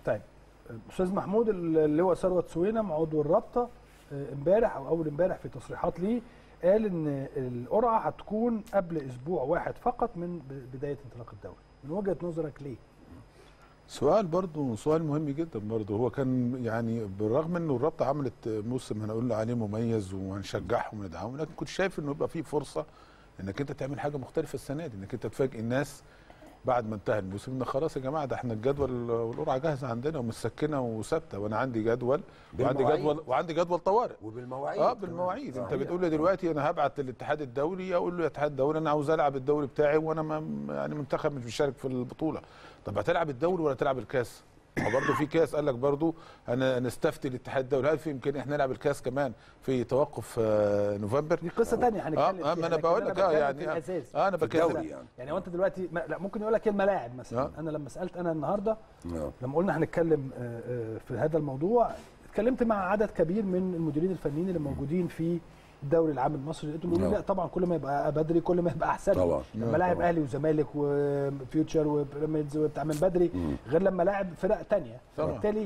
طيب استاذ محمود اللي هو ثروت سوينم عضو الرابطه آه، امبارح او اول امبارح في تصريحات ليه قال ان القرعه هتكون قبل اسبوع واحد فقط من ب- بدايه انطلاق الدوري من وجهه نظرك ليه؟ سؤال برضه سؤال مهم جدا برضه هو كان يعني بالرغم انه الرابطه عملت موسم هنقول عليه مميز وهنشجعهم وندعمهم لكن كنت شايف انه يبقى في فرصه انك انت تعمل حاجه مختلفه السنه دي انك انت تفاجئ الناس بعد ما انتهى الموسم ان خلاص يا جماعه ده احنا الجدول والقرعه جاهزه عندنا ومسكنه وثابته وانا عندي جدول وعندي بالمواعيد. جدول وعندي جدول طوارئ وبالمواعيد اه بالمواعيد انت صحيح. بتقول لي دلوقتي انا هبعت للاتحاد الدولي اقول له يا اتحاد الدولي انا عاوز العب الدوري بتاعي وانا ما يعني منتخب مش بيشارك في البطوله طب هتلعب الدوري ولا تلعب الكاس ما برضه في كاس قال لك برضه انا نستفتي الاتحاد الدولي هل في امكانيه احنا نلعب الكاس كمان في توقف آه، نوفمبر دي قصه ثانيه هنتكلم اه فيها آه، ما انا لكن بقول لك اه بتكلم يعني في آه الاساس آه، انا في بتكلم الدوري يعني يعني وانت دلوقتي ما لا ممكن يقول لك إيه الملاعب مثلا آه. انا لما سالت انا النهارده آه. لما قلنا هنتكلم آه، آه، في هذا الموضوع اتكلمت مع عدد كبير من المديرين الفنيين اللي موجودين في الدوري العام المصري لقيتهم بيقولوا آه. لا طبعا كل ما يبقى بدري كل ما يبقى احسن طبعا. لما آه، لاعب طبعا. اهلي وزمالك وفيوتشر وبيراميدز وبتاع من بدري مم. غير لما لاعب فرق تانية طبعا. فبالتالي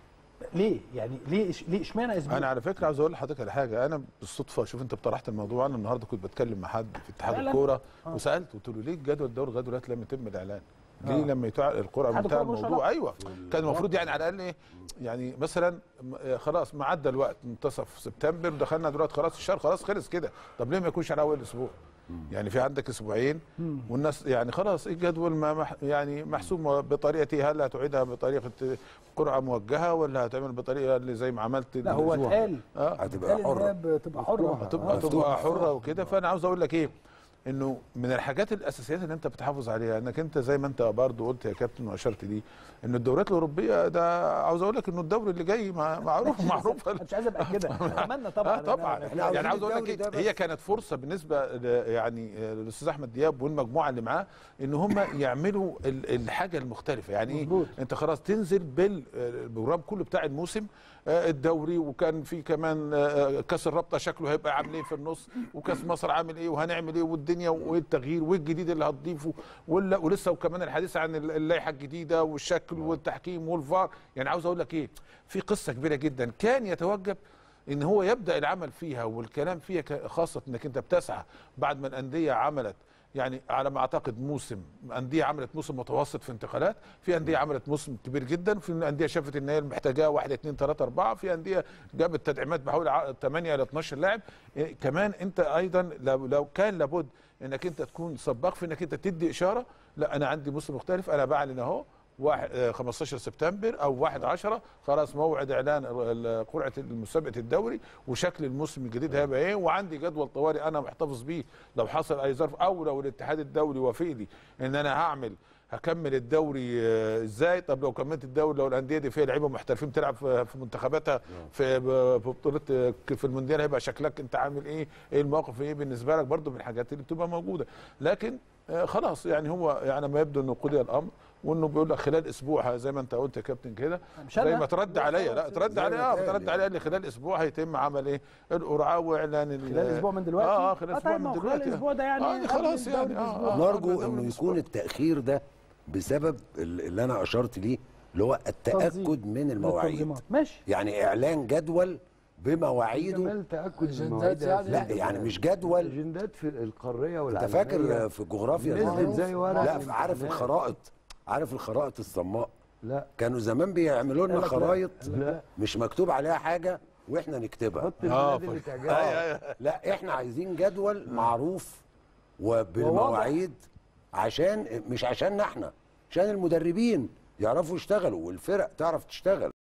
ليه يعني ليه إش- ليه اشمعنى اسبوع انا على فكره عاوز اقول لحضرتك على حاجه انا بالصدفه شوف انت طرحت الموضوع انا النهارده كنت بتكلم مع حد في اتحاد لا، لا. الكوره آه. وسالته قلت له ليه الجدول الدوري لغايه دلوقتي لم يتم الاعلان؟ ليه آه. لما يتوع القرعه اتحاد منتهى الكرة ملوش الموضوع علاقة. ايوه كان المفروض يعني على الاقل ايه يعني مثلا م- آه، خلاص ما عدى الوقت منتصف سبتمبر دخلنا دلوقتي خلاص الشهر خلاص خلص كده طب ليه ما يكونش على اول اسبوع؟ يعني في عندك اسبوعين والناس يعني خلاص الجدول ما مح يعني محسوم بطريقه هل هتعيدها بطريقه قرعه موجهه ولا هتعمل بطريقه اللي زي ما عملت لا هو الأسبوع؟ اتقال اه هتبقى اتقال إن هي حره بتبقى حره هتبقى آه. تبقى حره وكده فانا عاوز اقول لك ايه انه من الحاجات الاساسيات اللي انت بتحافظ عليها انك انت زي ما انت برضه قلت يا كابتن واشرت ليه ان الدوريات الاوروبيه ده عاوز اقول لك انه الدوري اللي جاي مع- معروف معروف أنا مش عايز ابقى كده اتمنى طبعا اه طبعا إن أنا- إحنا عاوزين يعني عاوز اقول لك الدوري ده إيه هي بس. كانت فرصه بالنسبه ل- يعني آه، للاستاذ احمد دياب والمجموعه اللي معاه ان هم يعملوا ال- الحاجه المختلفه يعني ايه مظبوط. انت خلاص تنزل بالبروجرام كله بتاع الموسم آه، الدوري وكان في كمان آه، كاس الرابطه شكله هيبقى عامل ايه في النص وكاس مصر عامل ايه وهنعمل ايه والدنيا وايه التغيير والجديد اللي هتضيفه ولا ولسه وكمان الحديث عن اللائحه الجديده والشكل والتحكيم والفار يعني عاوز اقول لك ايه في قصه كبيره جدا كان يتوجب ان هو يبدا العمل فيها والكلام فيها ك- خاصه انك انت بتسعى بعد ما الانديه عملت يعني على ما اعتقد موسم انديه عملت موسم متوسط في انتقالات في انديه عملت موسم كبير جدا في انديه شافت ان هي محتاجاه 1 2 3 4 في انديه جابت تدعيمات بحوالي 8 الى 12 لاعب إيه كمان انت ايضا لو لو كان لابد انك انت تكون سباق في انك انت تدي اشاره لا انا عندي موسم مختلف انا بعلن اهو واحد آه، 15 سبتمبر او 1 10 خلاص موعد اعلان ال- قرعه مسابقه الدوري وشكل الموسم الجديد هيبقى ايه وعندي جدول طوارئ انا محتفظ بيه لو حصل اي ظرف او لو الاتحاد الدولي وافق لي ان انا هعمل هكمل الدوري آه، ازاي طب لو كملت الدوري لو الانديه دي فيها لعيبه محترفين تلعب في في منتخباتها في ب- في بطوله آه، في المونديال هيبقى شكلك انت عامل ايه ايه الموقف ايه بالنسبه لك برضو من الحاجات اللي بتبقى موجوده لكن آه، خلاص يعني هو يعني ما يبدو انه قضي الامر وانه بيقول لك خلال اسبوع زي ما انت قلت يا كابتن كده مش زي أنا. ما ترد عليا لا ترد زي عليا ما اه اتقال ترد يعني. عليا قال لي خلال اسبوع هيتم عمل ايه القرعه واعلان ال- خلال اسبوع من دلوقتي اه اه خلال اسبوع طيب ما من هو خلال دلوقتي الاسبوع ده يعني اه قبل خلاص الدوري يعني بأسبوع. اه نرجو قبل انه الأسبوع. يكون التاخير ده بسبب ال- اللي انا اشرت ليه اللي هو التاكد تنظيم. من المواعيد التنظيمات. ماشي يعني اعلان جدول بمواعيده كمان تاكد من أجندات المواعيد يا يعني؟ لا أستاذ يعني جمال. مش جدول الاجندات في القاريه انت والعالميه فاكر في الجغرافيا نزلت زمان؟ زي ورق لا الامتحانات. عارف الخرائط عارف الخرائط الصماء لا كانوا زمان بيعملوا لنا قال لك لا. خرايط لا مش مكتوب عليها حاجه واحنا نكتبها حط آه، البلاد اللي ف- تعجبك آه. لا احنا عايزين جدول معروف وبالمواعيد عشان مش عشاننا احنا عشان المدربين يعرفوا يشتغلوا والفرق تعرف تشتغل